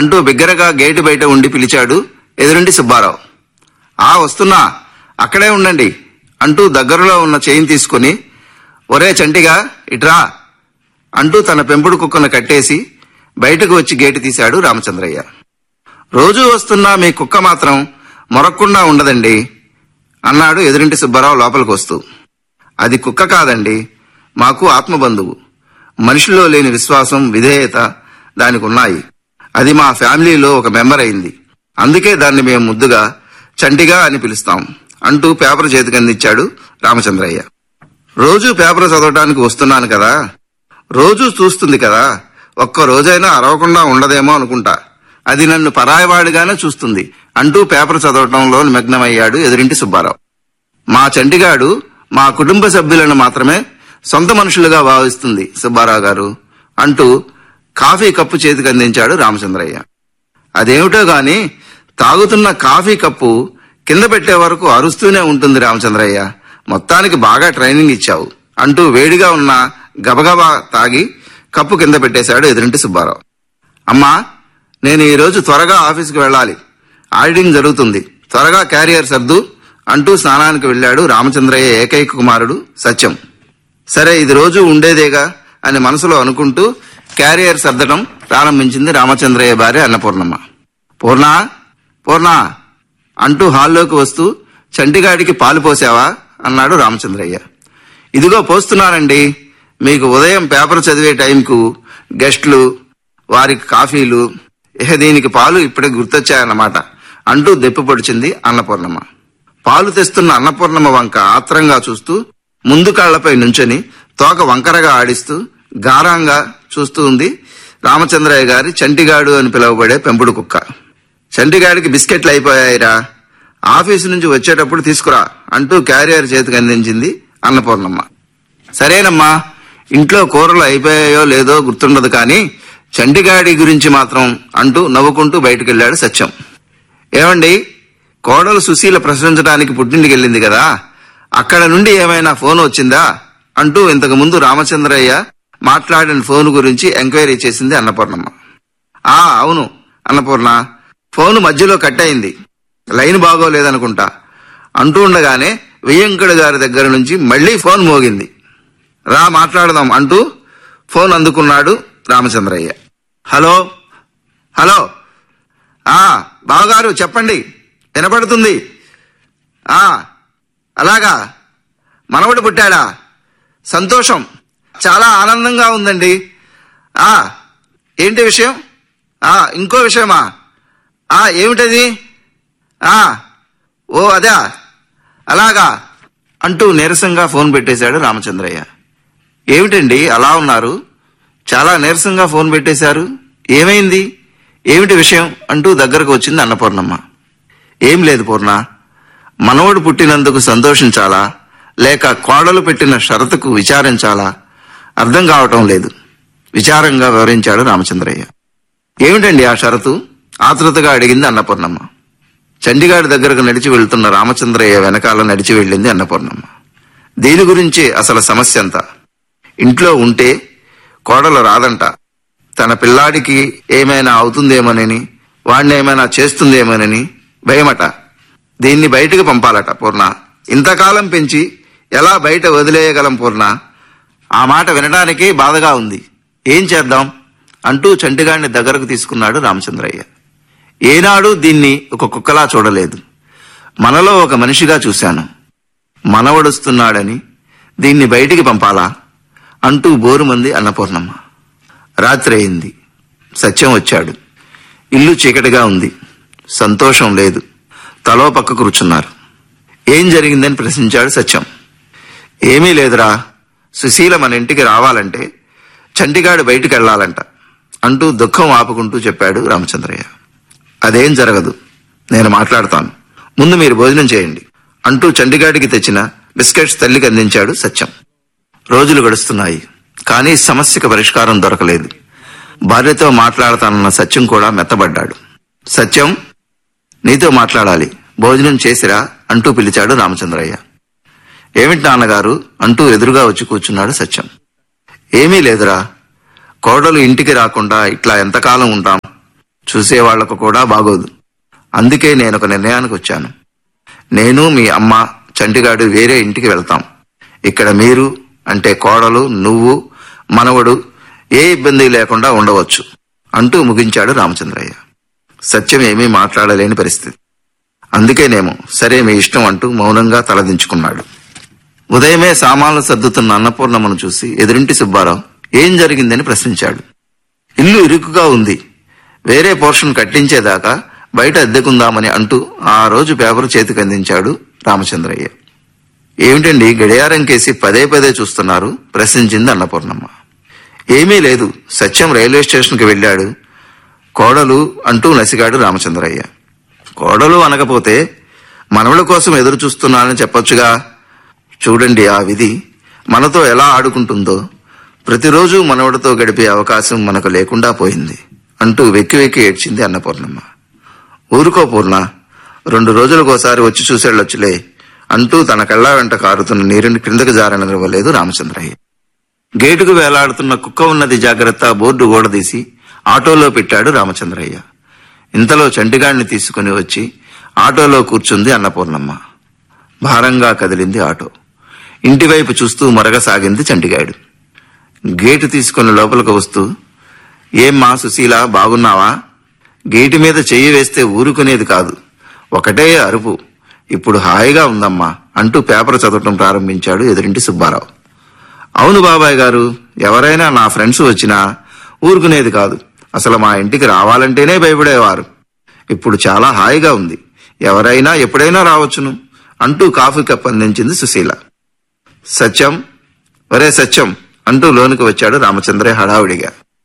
అంటూ బిగ్గరగా గేటు బయట ఉండి పిలిచాడు ఎదురుండి సుబ్బారావు ఆ వస్తున్నా అక్కడే ఉండండి అంటూ దగ్గరలో ఉన్న చైన్ తీసుకుని ఒరే చంటిగా ఇట్రా అంటూ తన పెంపుడు కుక్కను కట్టేసి బయటకు వచ్చి గేటు తీశాడు రామచంద్రయ్య రోజూ వస్తున్న మీ కుక్క మాత్రం మొరక్కుండా ఉండదండి అన్నాడు ఎదురింటి సుబ్బారావు లోపలికి వస్తూ అది కుక్క కాదండి మాకు ఆత్మబంధువు మనిషిలో లేని విశ్వాసం విధేయత దానికి ఉన్నాయి అది మా ఫ్యామిలీలో ఒక మెంబర్ అయింది అందుకే దాన్ని మేము ముద్దుగా చంటిగా అని పిలుస్తాం అంటూ పేపర్ చేతికి అందించాడు రామచంద్రయ్య రోజు పేపర్ చదవడానికి వస్తున్నాను కదా రోజు చూస్తుంది కదా ఒక్క రోజైనా అరవకుండా ఉండదేమో అనుకుంటా అది నన్ను పరాయవాడిగానే చూస్తుంది అంటూ పేపర్ చదవటంలో నిమగ్నమయ్యాడు ఎదురింటి సుబ్బారావు మా చంటిగాడు మా కుటుంబ సభ్యులను మాత్రమే సొంత మనుషులుగా భావిస్తుంది సుబ్బారావు గారు అంటూ కాఫీ కప్పు చేతికి అందించాడు రామచంద్రయ్య అదేమిటో గాని తాగుతున్న కాఫీ కప్పు కింద పెట్టే వరకు అరుస్తూనే ఉంటుంది రామచంద్రయ్య మొత్తానికి బాగా ట్రైనింగ్ ఇచ్చావు అంటూ వేడిగా ఉన్న గబగబా తాగి కప్పు కింద పెట్టేశాడు ఎదురింటి సుబ్బారావు అమ్మా నేను ఈ రోజు త్వరగా ఆఫీస్కి వెళ్ళాలి ఆడిటింగ్ జరుగుతుంది త్వరగా క్యారియర్ సర్దు అంటూ స్నానానికి వెళ్ళాడు రామచంద్రయ్య ఏకైక కుమారుడు సత్యం సరే ఇది రోజు ఉండేదేగా అని మనసులో అనుకుంటూ క్యారియర్ సర్దడం ప్రారంభించింది రామచంద్రయ్య భార్య అన్నపూర్ణమ్మ పూర్ణ పూర్ణ అంటూ హాల్లోకి వస్తూ చంటిగాడికి పాలు పోసావా అన్నాడు రామచంద్రయ్య ఇదిగో పోస్తున్నానండి మీకు ఉదయం పేపర్ చదివే టైంకు గెస్ట్లు వారికి కాఫీలు ఇహ దీనికి పాలు ఇప్పుడే గుర్తొచ్చాయన్నమాట అంటూ దెప్పి పొడిచింది అన్నపూర్ణమ్మ పాలు తెస్తున్న అన్నపూర్ణమ్మ వంక ఆత్రంగా చూస్తూ ముందు కాళ్లపై నుంచొని తోక వంకరగా ఆడిస్తూ గారంగా చూస్తూ ఉంది రామచంద్రయ్య గారి చంటిగాడు అని పిలువబడే పెంపుడు కుక్క చంటిగాడికి బిస్కెట్లు అయిపోయాయిరా ఆఫీసు నుంచి వచ్చేటప్పుడు తీసుకురా అంటూ క్యారియర్ చేతికి అందించింది అన్నపూర్ణమ్మ సరేనమ్మా ఇంట్లో కూరలు అయిపోయాయో లేదో గుర్తుండదు కానీ చంటిగాడి గురించి మాత్రం అంటూ నవ్వుకుంటూ బయటకెళ్లాడు సత్యం ఏమండి కోడలు సుశీల ప్రశ్నించడానికి పుట్టింటికి వెళ్ళింది కదా అక్కడ నుండి ఏమైనా ఫోన్ వచ్చిందా అంటూ ఇంతకు ముందు రామచంద్రయ్య మాట్లాడిన ఫోన్ గురించి ఎంక్వైరీ చేసింది అన్నపూర్ణమ్మ ఆ అవును అన్నపూర్ణ ఫోన్ మధ్యలో కట్ అయింది లైన్ బాగోలేదనుకుంటా అంటూ ఉండగానే వెయ్యంకడు గారి దగ్గర నుంచి మళ్లీ ఫోన్ మోగింది రా మాట్లాడదాం అంటూ ఫోన్ అందుకున్నాడు రామచంద్రయ్య హలో హలో ఆ బావగారు చెప్పండి వినపడుతుంది ఆ అలాగా మనవడు పుట్టాడా సంతోషం చాలా ఆనందంగా ఉందండి ఆ ఏంటి విషయం ఆ ఇంకో విషయమా ఆ ఏమిటది ఆ ఓ అదా అలాగా అంటూ నీరసంగా ఫోన్ పెట్టేశాడు రామచంద్రయ్య ఏమిటండి అలా ఉన్నారు చాలా నీరసంగా ఫోన్ పెట్టేశారు ఏమైంది ఏమిటి విషయం అంటూ దగ్గరకు వచ్చింది అన్నపూర్ణమ్మ ఏం లేదు పూర్ణ మనవడు పుట్టినందుకు సంతోషించాలా లేక కోడలు పెట్టిన షరతుకు విచారించాలా అర్థం కావటం లేదు విచారంగా వివరించాడు రామచంద్రయ్య ఏమిటండి ఆ షరతు ఆతృతగా అడిగింది అన్నపూర్ణమ్మ చండీగాడి దగ్గరకు నడిచి వెళ్తున్న రామచంద్రయ్య వెనకాల నడిచి వెళ్ళింది అన్నపూర్ణమ్మ దీని గురించి అసలు సమస్య అంతా ఇంట్లో ఉంటే కోడలు రాదంట తన పిల్లాడికి ఏమైనా అవుతుందేమోనని వాడిని ఏమైనా చేస్తుందేమోనని భయమట దీన్ని బయటకు పంపాలట పూర్ణ ఇంతకాలం పెంచి ఎలా బయట వదిలేయగలం పూర్ణ ఆ మాట వినడానికి బాధగా ఉంది ఏం చేద్దాం అంటూ చంటిగాడిని దగ్గరకు తీసుకున్నాడు రామచంద్రయ్య ఏనాడు దీన్ని ఒక కుక్కలా చూడలేదు మనలో ఒక మనిషిగా చూశాను మనవడుస్తున్నాడని దీన్ని బయటికి పంపాలా అంటూ బోరుమంది అన్నపూర్ణమ్మ రాత్రి అయింది సత్యం వచ్చాడు ఇల్లు చీకటిగా ఉంది సంతోషం లేదు తలో పక్క కూర్చున్నారు ఏం జరిగిందని ప్రశ్నించాడు సత్యం ఏమీ లేదురా సుశీల మన ఇంటికి రావాలంటే చంటిగాడు బయటికి వెళ్ళాలంట అంటూ దుఃఖం ఆపుకుంటూ చెప్పాడు రామచంద్రయ్య అదేం జరగదు నేను మాట్లాడతాను ముందు మీరు భోజనం చేయండి అంటూ చంటిగాడికి తెచ్చిన బిస్కెట్స్ తల్లికి అందించాడు సత్యం రోజులు గడుస్తున్నాయి కానీ సమస్యకు పరిష్కారం దొరకలేదు భార్యతో మాట్లాడతానన్న సత్యం కూడా మెత్తబడ్డాడు సత్యం నీతో మాట్లాడాలి భోజనం చేసిరా అంటూ పిలిచాడు రామచంద్రయ్య ఏమిటి నాన్నగారు అంటూ ఎదురుగా వచ్చి కూర్చున్నాడు సత్యం ఏమీ లేదురా కోడలు ఇంటికి రాకుండా ఇట్లా ఎంతకాలం ఉంటాం చూసేవాళ్లకు కూడా బాగోదు అందుకే నేను ఒక నిర్ణయానికి వచ్చాను నేను మీ అమ్మ చంటిగాడు వేరే ఇంటికి వెళ్తాం ఇక్కడ మీరు అంటే కోడలు నువ్వు మనవడు ఏ ఇబ్బంది లేకుండా ఉండవచ్చు అంటూ ముగించాడు రామచంద్రయ్య సత్యం ఏమీ మాట్లాడలేని పరిస్థితి అందుకేనేమో సరే మీ ఇష్టం అంటూ మౌనంగా తలదించుకున్నాడు ఉదయమే సామాన్లు సర్దుతున్న అన్నపూర్ణమ్మను చూసి ఎదురింటి సుబ్బారావు ఏం జరిగిందని ప్రశ్నించాడు ఇల్లు ఇరుకుగా ఉంది వేరే పోర్షన్ కట్టించేదాకా బయట అద్దెకుందామని అంటూ ఆ రోజు పేపర్ చేతికి అందించాడు రామచంద్రయ్య ఏమిటండి గడియారం కేసి పదే పదే చూస్తున్నారు ప్రశ్నించింది అన్నపూర్ణమ్మ ఏమీ లేదు సత్యం రైల్వే స్టేషన్కి వెళ్ళాడు కోడలు అంటూ నసిగాడు రామచంద్రయ్య కోడలు అనకపోతే మనవల కోసం ఎదురు చూస్తున్నానని చెప్పొచ్చుగా చూడండి ఆ విధి మనతో ఎలా ఆడుకుంటుందో ప్రతిరోజు మనవడితో గడిపే అవకాశం మనకు లేకుండా పోయింది అంటూ వెక్కి వెక్కి ఏడ్చింది అన్నపూర్ణమ్మ ఊరుకో పూర్ణ రెండు రోజులకోసారి వచ్చి చూసేళ్ళొచ్చులే అంటూ తన కళ్ళ వెంట కారుతున్న నీరుని క్రిందకు జారనివ్వలేదు రామచంద్రయ్య గేటుకు వేలాడుతున్న కుక్క ఉన్నది జాగ్రత్త బోర్డు ఓడదీసి ఆటోలో పెట్టాడు రామచంద్రయ్య ఇంతలో చంటిగాడిని తీసుకుని వచ్చి ఆటోలో కూర్చుంది అన్నపూర్ణమ్మ భారంగా కదిలింది ఆటో ఇంటివైపు చూస్తూ మరగసాగింది చంటిగాడు గేటు తీసుకుని లోపలికి వస్తూ ఏమ్మా సుశీల బాగున్నావా గేటు మీద చెయ్యి వేస్తే ఊరుకునేది కాదు ఒకటే అరుపు ఇప్పుడు హాయిగా ఉందమ్మా అంటూ పేపర్ చదవటం ప్రారంభించాడు ఎదురింటి సుబ్బారావు అవును బాబాయ్ గారు ఎవరైనా నా ఫ్రెండ్స్ వచ్చినా ఊరుకునేది కాదు అసలు మా ఇంటికి రావాలంటేనే భయపడేవారు ఇప్పుడు చాలా హాయిగా ఉంది ఎవరైనా ఎప్పుడైనా రావచ్చును అంటూ కాఫీ కప్ అందించింది సుశీల సత్యం ఒరే సత్యం అంటూ లోనికి వచ్చాడు రామచంద్రయ్య హడావుడిగా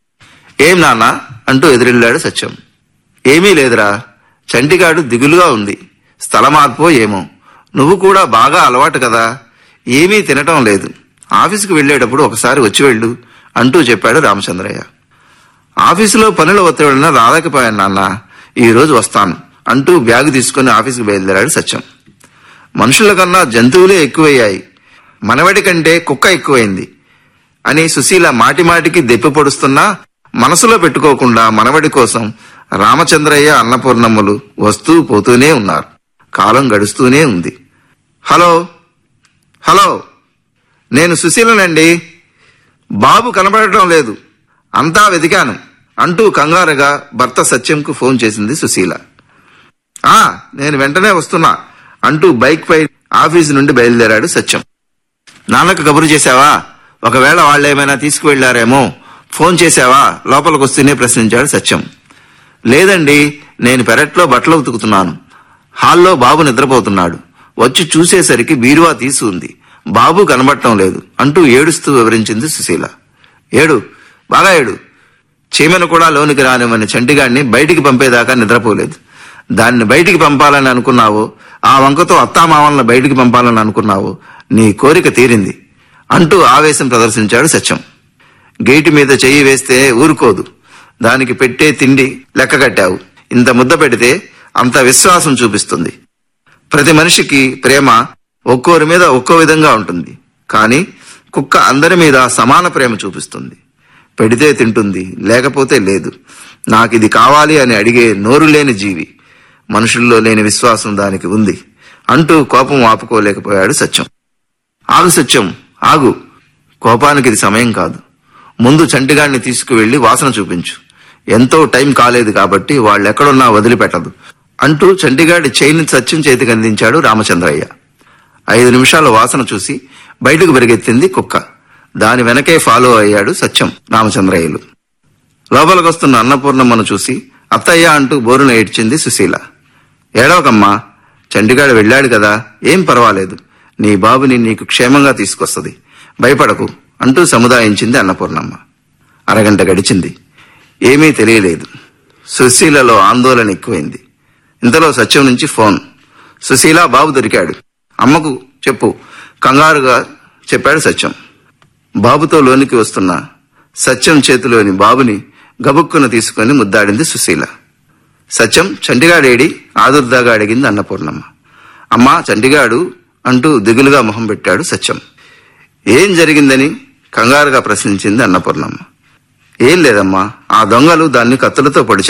ఏం నాన్న అంటూ ఎదురెళ్ళాడు సత్యం ఏమీ లేదురా చంటిగాడు దిగులుగా ఉంది స్థల మార్పో ఏమో నువ్వు కూడా బాగా అలవాటు కదా ఏమీ తినటం లేదు ఆఫీసుకు వెళ్ళేటప్పుడు ఒకసారి వచ్చి వెళ్ళు అంటూ చెప్పాడు రామచంద్రయ్య ఆఫీసులో పనుల ఒత్తిడిన రాలేకపోయాను నాన్న ఈ రోజు వస్తాను అంటూ బ్యాగ్ తీసుకుని ఆఫీసుకు బయలుదేరాడు సత్యం మనుషుల కన్నా జంతువులే ఎక్కువయ్యాయి మనవడి కంటే కుక్క ఎక్కువైంది అని సుశీల మాటి మాటికి దెప్పి పొడుస్తున్నా మనసులో పెట్టుకోకుండా మనవడి కోసం రామచంద్రయ్య అన్నపూర్ణమ్మలు వస్తూ పోతూనే ఉన్నారు కాలం గడుస్తూనే ఉంది హలో హలో నేను సుశీలనండి బాబు కనబడటం లేదు అంతా వెతికాను అంటూ కంగారుగా భర్త సత్యంకు ఫోన్ చేసింది సుశీల ఆ నేను వెంటనే వస్తున్నా అంటూ బైక్ పై ఆఫీసు నుండి బయలుదేరాడు సత్యం నాన్నకు కబురు చేశావా ఒకవేళ వాళ్ళేమైనా తీసుకువెళ్లారేమో ఫోన్ చేశావా లోపలికి వస్తూనే ప్రశ్నించాడు సత్యం లేదండి నేను పెరట్లో బట్టలు ఉతుకుతున్నాను హాల్లో బాబు నిద్రపోతున్నాడు వచ్చి చూసేసరికి బీరువా తీసి ఉంది బాబు కనబడటం లేదు అంటూ ఏడుస్తూ వివరించింది సుశీల ఏడు బాగా ఏడు చీమెను కూడా లోనికి రానివ్వని చంటిగాడిని బయటికి పంపేదాకా నిద్రపోలేదు దాన్ని బయటికి పంపాలని అనుకున్నావో ఆ వంకతో అత్తామామలను బయటికి పంపాలని అనుకున్నావో నీ కోరిక తీరింది అంటూ ఆవేశం ప్రదర్శించాడు సత్యం గేటు మీద చెయ్యి వేస్తే ఊరుకోదు దానికి పెట్టే తిండి లెక్క కట్టావు ఇంత ముద్ద పెడితే అంత విశ్వాసం చూపిస్తుంది ప్రతి మనిషికి ప్రేమ ఒక్కోరి మీద ఒక్కో విధంగా ఉంటుంది కానీ కుక్క అందరి మీద సమాన ప్రేమ చూపిస్తుంది పెడితే తింటుంది లేకపోతే లేదు నాకిది కావాలి అని అడిగే నోరు లేని జీవి మనుషుల్లో లేని విశ్వాసం దానికి ఉంది అంటూ కోపం ఆపుకోలేకపోయాడు సత్యం ఆగు సత్యం ఆగు కోపానికి ఇది సమయం కాదు ముందు చంటిగాడిని తీసుకువెళ్లి వాసన చూపించు ఎంతో టైం కాలేదు కాబట్టి వాళ్ళెక్కడున్నా వదిలిపెట్టదు అంటూ చంటిగాడి చైన్ సత్యం చేతికి అందించాడు రామచంద్రయ్య ఐదు నిమిషాల వాసన చూసి బయటకు పరిగెత్తింది కుక్క దాని వెనకే ఫాలో అయ్యాడు సత్యం రామచంద్రయ్యలు లోపలికొస్తున్న అన్నపూర్ణమ్మను చూసి అత్తయ్య అంటూ బోరున ఏడ్చింది సుశీల ఏడవకమ్మా చంటిగాడు వెళ్ళాడు కదా ఏం పర్వాలేదు నీ బాబుని నీకు క్షేమంగా తీసుకొస్తది భయపడకు అంటూ సముదాయించింది అన్నపూర్ణమ్మ అరగంట గడిచింది ఏమీ తెలియలేదు సుశీలలో ఆందోళన ఎక్కువైంది ఇంతలో సత్యం నుంచి ఫోన్ సుశీల బాబు దొరికాడు అమ్మకు చెప్పు కంగారుగా చెప్పాడు సత్యం బాబుతో లోనికి వస్తున్న సత్యం చేతిలోని బాబుని గబుక్కున తీసుకుని ముద్దాడింది సుశీల సత్యం చంటిగాడేడి ఆదుర్దాగా అడిగింది అన్నపూర్ణమ్మ అమ్మా చంటిగాడు అంటూ దిగులుగా మొహం పెట్టాడు సత్యం ఏం జరిగిందని కంగారుగా ప్రశ్నించింది అన్నపూర్ణమ్మ ఏం లేదమ్మా ఆ దొంగలు దాన్ని కత్తులతో పొడిచారు